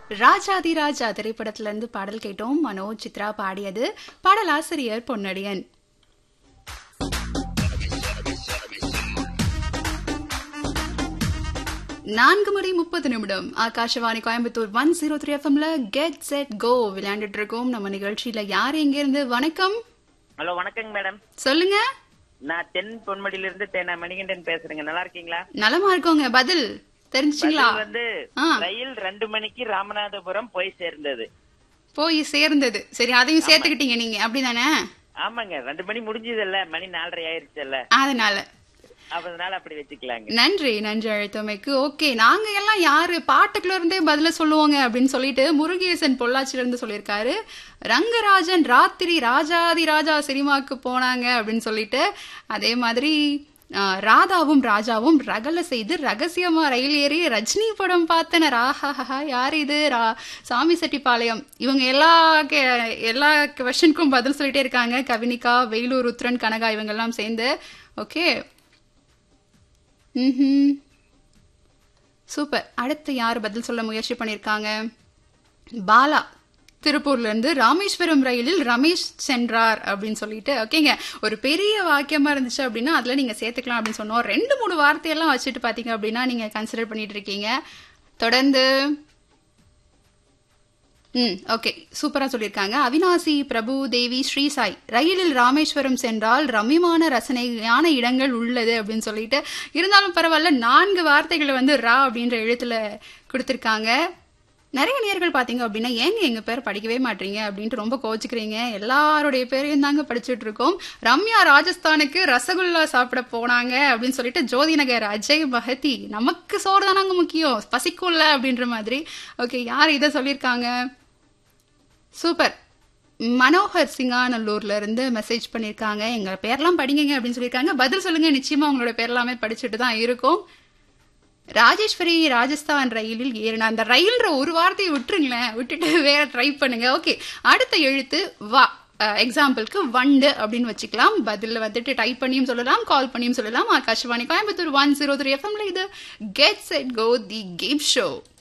ராஜாதி ராஜா திரைப்படத்துல இருந்து பாடல் கேட்டோம் மனோஜ் சித்ரா பாடியது பாடலாசிரியர் பொன்னடியன் நான்கு மணி முப்பது நிமிடம் Akashvani Coimbatore one zero three எஃப்எம்ல கெட் செட் கோ விளையாண்டுட்டு இருக்கோம் நம்ம நிகழ்ச்சியில யார் எங்க இருந்து வணக்கம் ஹலோ வணக்கங்க மேடம் சொல்லுங்க நான் தென் பொன்மடியில இருந்து தேனா மணிகண்டன் பேசுறேங்க நல்லா இருக்கீங்களா நலமா இருக்கோங்க பதில் தெரிஞ்சுங்களா பதில் வந்து ஆ. ரயில் ரெண்டு மணிக்கு ராமநாதபுரம் போய் சேர்ந்தது போய் சேர்ந்தது சரி அதையும் சேர்த்துக்கிட்டீங்க நீங்க அப்படிதானே ஆமாங்க ரெண்டு மணி முடிஞ்சதுல்ல மணி நாலரை ஆயிருச்சுல்ல அதனால அதனால அப்படி வச்சுக்கலாங்க நன்றி நன்றி அழைத்தமைக்கு ஓகே நாங்க எல்லாம் யாரு பாட்டுக்குள்ள இருந்தே பதில சொல்லுவோங்க அப்படின்னு சொல்லிட்டு முருகேசன் பொள்ளாச்சில இருந்து சொல்லியிருக்காரு ரங்கராஜன் ராத்திரி ராஜாதி ராஜா சினிமாக்கு போனாங்க அப்படின்னு சொல்லிட்டு அதே மாதிரி ஆ, ராதாவும் ராஜாவும் ரகல செய்து ரகசியமா ரயில் ஏறி ரஜினி படம் பார்த்தனர் ஆஹாஹா யார் இது ரா சாமி செட்டிப்பாளையம் இவங்க எல்லா கே- எல்லா கொஸ்டினுக்கும் பதில் சொல்லிட்டே இருக்காங்க கவினிகா வேலூர் உத்ரன் கனகா இவங்க எல்லாம் சேர்ந்து ஓகே ம்ஹும். சூப்பர் அடுத்து யார் பதில் சொல்ல முயற்சி பண்ணிருக்காங்க பாலா திருப்பூர்ல இருந்து ராமேஸ்வரம் ரயிலில் ரமேஷ் சென்றார் அப்படின்னு சொல்லிட்டு ஓகேங்க ஒரு பெரிய வாக்கியமா இருந்துச்சு அப்படின்னா அதுல நீங்க சேர்த்துக்கலாம் அப்படின்னு சொன்னோம் ரெண்டு மூணு வார்த்தையெல்லாம் வச்சுட்டு பாத்தீங்க அப்படின்னா நீங்க கன்சிடர் பண்ணிட்டு இருக்கீங்க தொடர்ந்து ம் ஓகே சூப்பரா சொல்லியிருக்காங்க அவினாசி பிரபு தேவி ஸ்ரீ சாய் ரயிலில் ராமேஸ்வரம் சென்றால் ரம்யமான ரசனையான இடங்கள் உள்ளது அப்படின்னு சொல்லிட்டு இருந்தாலும் பரவாயில்ல நான்கு வார்த்தைகளை வந்து ரா அப்படின்ற எழுத்துல கொடுத்துருக்காங்க நிறைய நேர்கள் பாத்தீங்க அப்படின்னா ஏங்க எங்க பேர் படிக்கவே மாட்டீங்க அப்படின்ட்டு ரொம்ப கோச்சுக்கிறீங்க எல்லாருடைய பேரையும் தாங்க படிச்சுட்டு இருக்கோம் ரம்யா ராஜஸ்தானுக்கு ரசகுல்லா சாப்பிட போனாங்க அப்படின்னு சொல்லிட்டு ஜோதி நகர் அஜய் மஹதி நமக்கு சோறு தானாங்க முக்கியம் பசிக்கும்ல அப்படின்ற மாதிரி ஓகே யார் இதை சொல்லியிருக்காங்க சூப்பர் மனோகர் சிங்காநல்லூர்ல இருந்து மெசேஜ் பண்ணிருக்காங்க எங்க பேர்லாம் படிங்க அப்படின்னு சொல்லியிருக்காங்க பதில் சொல்லுங்க நிச்சயமா உங்களோட பேர்லாமே படிச்சுட்டு தான் இருக்கும் ராஜேஸ்வரி ராஜஸ்தான் ரயிலில் ஏறின அந்த ரயில்ன்ற ஒரு வார்த்தையை விட்டுருங்களேன் விட்டுட்டு வேற ட்ரை பண்ணுங்க ஓகே அடுத்த எழுத்து வா எக்ஸாம்பிளுக்கு வண்டு அப்படின்னு வச்சுக்கலாம் பதில் வந்துட்டு டைப் பண்ணியும் சொல்லலாம் கால் பண்ணியும் சொல்லலாம் Akashvani Coimbatore one zero three எஃப்எம்ல இது get set go the game show